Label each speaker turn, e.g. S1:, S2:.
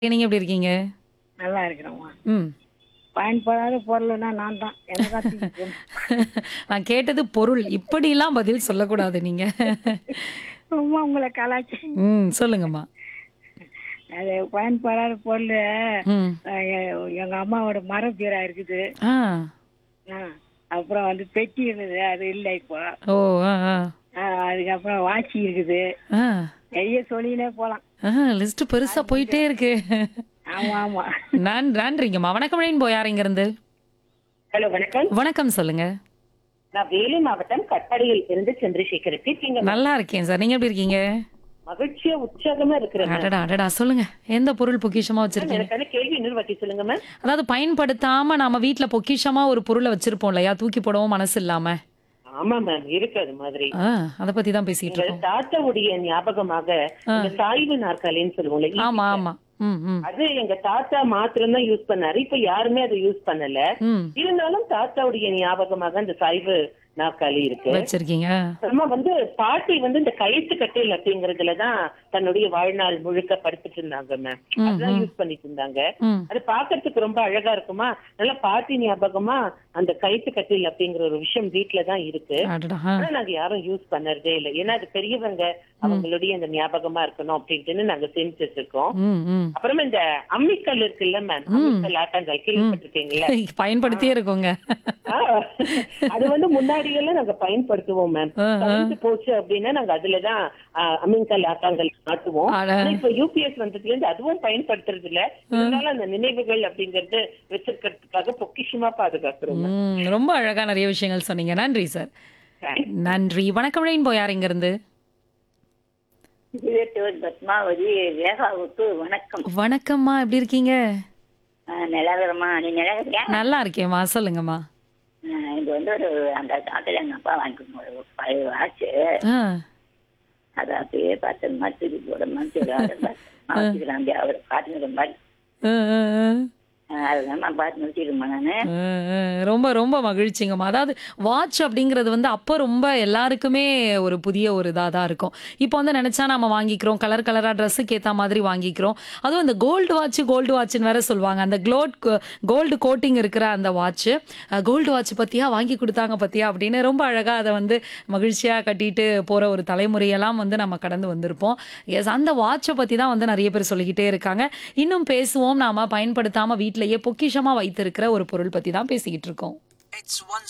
S1: நீங்க எப்படி இருக்கீங்க?
S2: நல்லா இருக்கிறோம்மா
S1: ம்.
S2: பயன்படாத பொருள்னா நான் தான் எனக்கு தான் தூக்கி போடணும்.
S1: நான் கேட்டது பொருள். இப்படிலாம் பதில் சொல்லக்கூடாது நீங்க.
S2: சும்மா உங்களை கலாச்சி
S1: ம். சொல்லுங்கம்மா.
S2: அது பயன்படாத பொருள்
S1: ம்.
S2: அஹ், எ- எங்க அம்மாவோட மரப்பீரா இருக்குது
S1: ஆ.
S2: ஆ, அப்புறம் வந்து பெட்டி இருந்தது அது இல்லை இப்போ
S1: ஓ! ஆ, ஆ.
S2: ஆ, அதுக்கப்புறம் வாட்சி இருக்குது
S1: ஆ.
S2: நிறைய சொல்லினே போலாம்
S1: ஆ, லிஸ்ட் பெருசா போயிட்டே இருக்கு.
S2: ஆமா ஆமா
S1: நான் நன்றிங்கம்மா. வணக்கம் ரெயின்போ யார் இங்க இருந்து?
S3: ஹலோ வணக்கம்
S1: வணக்கம் சொல்லுங்க.
S3: நான் வேலூர் மாவட்டம் கட்பாடியில் இருந்து சந்திரசேகர் இருக்கீங்க
S1: நல்லா இருக்கேன் சார். நீங்க எப்படி இருக்கீங்க?
S3: மகிழ்ச்சியா உற்சாகமா இருக்கிறேன்
S1: அடடா அடடா சொல்லுங்க. எந்த பொருள் பொக்கிஷமா வச்சிருக்கீங்க?
S3: எனக்கான கேள்வி இன்னொரு வாட்டி சொல்லுங்க மேம்
S1: அதாவது பயன்படுத்தாம நாம வீட்ல பொக்கிஷமா ஒரு பொருளை வச்சிருப்போம் இல்லையா? தூக்கி போடவும் மனசு இல்லாம.
S3: ஆமா மேம் இருக்கு அது மாதிரி
S1: ஆ, அத பத்தி தான் பேசிட்டு
S3: எங்க
S1: இருக்கோம்.
S3: தாத்தாவுடைய ஞாபகமாக இந்த சாய்வு நாற்காலின்னு சொல்லுவோம்ல
S1: ஆமா ஆமா. ம் ம்.
S3: அது எங்க தாத்தா மாத்திரம் தான் யூஸ் பண்ணாரு இப்ப யாருமே அதை யூஸ் பண்ணல
S1: ம்.
S3: இருந்தாலும் தாத்தாவுடைய ஞாபகமாக அந்த சாய்வு நாற்காலி இருக்கு
S1: வச்சிருக்கீங்க.
S3: அப்புறமா வந்து பாட்டி வந்து இந்த கயிற்று கட்டில் அப்படிங்கறதுலதான் தன்னுடைய வாழ்நாள் முழுக்க படுத்துட்டு இருந்தாங்க மேம் அதான் யூஸ் பண்ணிட்டு இருந்தாங்க
S1: ம்.
S3: அது பாக்குறதுக்கு ரொம்ப அழகா இருக்குமா நல்லா பாட்டி ஞாபகமா அந்த கயிற்று கட்டில் அப்படிங்கிற ஒரு விஷயம் வீட்டுல தான் இருக்கு
S1: அடடா. ஆ.
S3: ஆனா நாங்க யாரும் யூஸ் பண்ணறதே இல்லை ஏன்னா அது பெரியவங்க அவங்களுடைய அந்த ஞாபகமா இருக்கணும் அப்படின்ட்டு நாங்க செஞ்சு வச்சிருக்கோம்
S1: ம் ம்.
S3: அப்புறமா இந்த அம்மிக்கல் இருக்குல்ல மேம் அம்மிக்கல் ஆட்டாங்கல் கேள்விப்பட்டிருக்கீங்களா
S1: பயன்படுத்தியே இருக்கோங்க.
S3: ஆ, அது வந்து முன்னாடி எல்லாம் நாங்க பயன்படுத்துவோம் மேம்
S1: ஆ, ஆ.
S3: கரண்ட் போச்சு அப்படின்னா நாங்க அதுலதான் ஆ, அம்மிக்கல் ஆட்டாங்கல் ஆட்டுவோம்
S1: அட.
S3: ஆனா இப்ப யூபிஎஸ் வந்ததுல இருந்து அதுவும் பயன்படுத்துறது இல்ல இருந்தாலும் அந்த நினைவுகள் அப்படிங்கறது வச்சிருக்கிறதுக்காக பொக்கிஷமா பாதுகாக்கிறோம்
S1: ம். ரொம்ப அழகா நிறைய விஷயங்கள் சொன்னீங்க. நன்றி சார். நன்றி. வணக்கம் ரெயின்போ யார் இங்க இருந்து?
S4: இருபத்தோரு பத்மாவதி ரேகாவுக்கு வணக்கம்
S1: வணக்கம்மா எப்படி இருக்கீங்க?
S4: ஆஹ் நிலவரமா நீ நிலவரியா
S1: நல்லா இருக்கேம்மா. சொல்லுங்கம்மா.
S4: இது வந்து ஒரு அந்த காலத்துல எங்க அப்பா வாங்கி கொடுத்த ஒரு பழைய வாட்ச்
S1: ஆ.
S4: அதை அப்படியே பார்த்து மாதிரி போட மாதிரி வச்சுக்கிறாங்க அவர் பார்த்துக்கிற மாதிரி
S1: ஆ, ஆ, ஆ.
S4: ஆஹ் அதுதான் நான் பார்த்து வச்சுருமா நானு
S1: அஹ் அஹ் ரொம்ப ரொம்ப மகிழ்ச்சிங்கம்மா அதாவது வாட்ச் அப்படிங்கிறது வந்து அப்போ ரொம்ப எல்லாருக்குமே ஒரு புதிய ஒரு இதாக தான் இருக்கும் இப்போ வந்து நினச்சா நம்ம வாங்கிக்கிறோம் கலர் கலராக ட்ரெஸ்ஸுக்கு ஏற்ற மாதிரி வாங்கிக்கிறோம் அதுவும் இந்த கோல்டு வாட்ச் கோல்டு வாட்ச்னு வேற சொல்லுவாங்க அந்த க்ளோட் கோல்டு கோட்டிங் இருக்கிற அந்த வாட்ச்சு கோல்டு வாட்ச் பற்றியா வாங்கி கொடுத்தாங்க பற்றியா அப்படின்னு ரொம்ப அழகாக அதை வந்து மகிழ்ச்சியாக கட்டிட்டு போகிற ஒரு தலைமுறையெல்லாம் வந்து நம்ம கடந்து வந்திருப்போம் எஸ் அந்த வாட்சை பற்றி தான் வந்து நிறைய பேர் சொல்லிக்கிட்டே இருக்காங்க இன்னும் பேசுவோம் நாம பயன்படுத்தாமல் வீட்டிலேயே பொக்கிஷமாக வைத்திருக்கிற ஒரு பொருள் பற்றி தான் பேசிக்கிட்டு இருக்கோம்
S5: It's one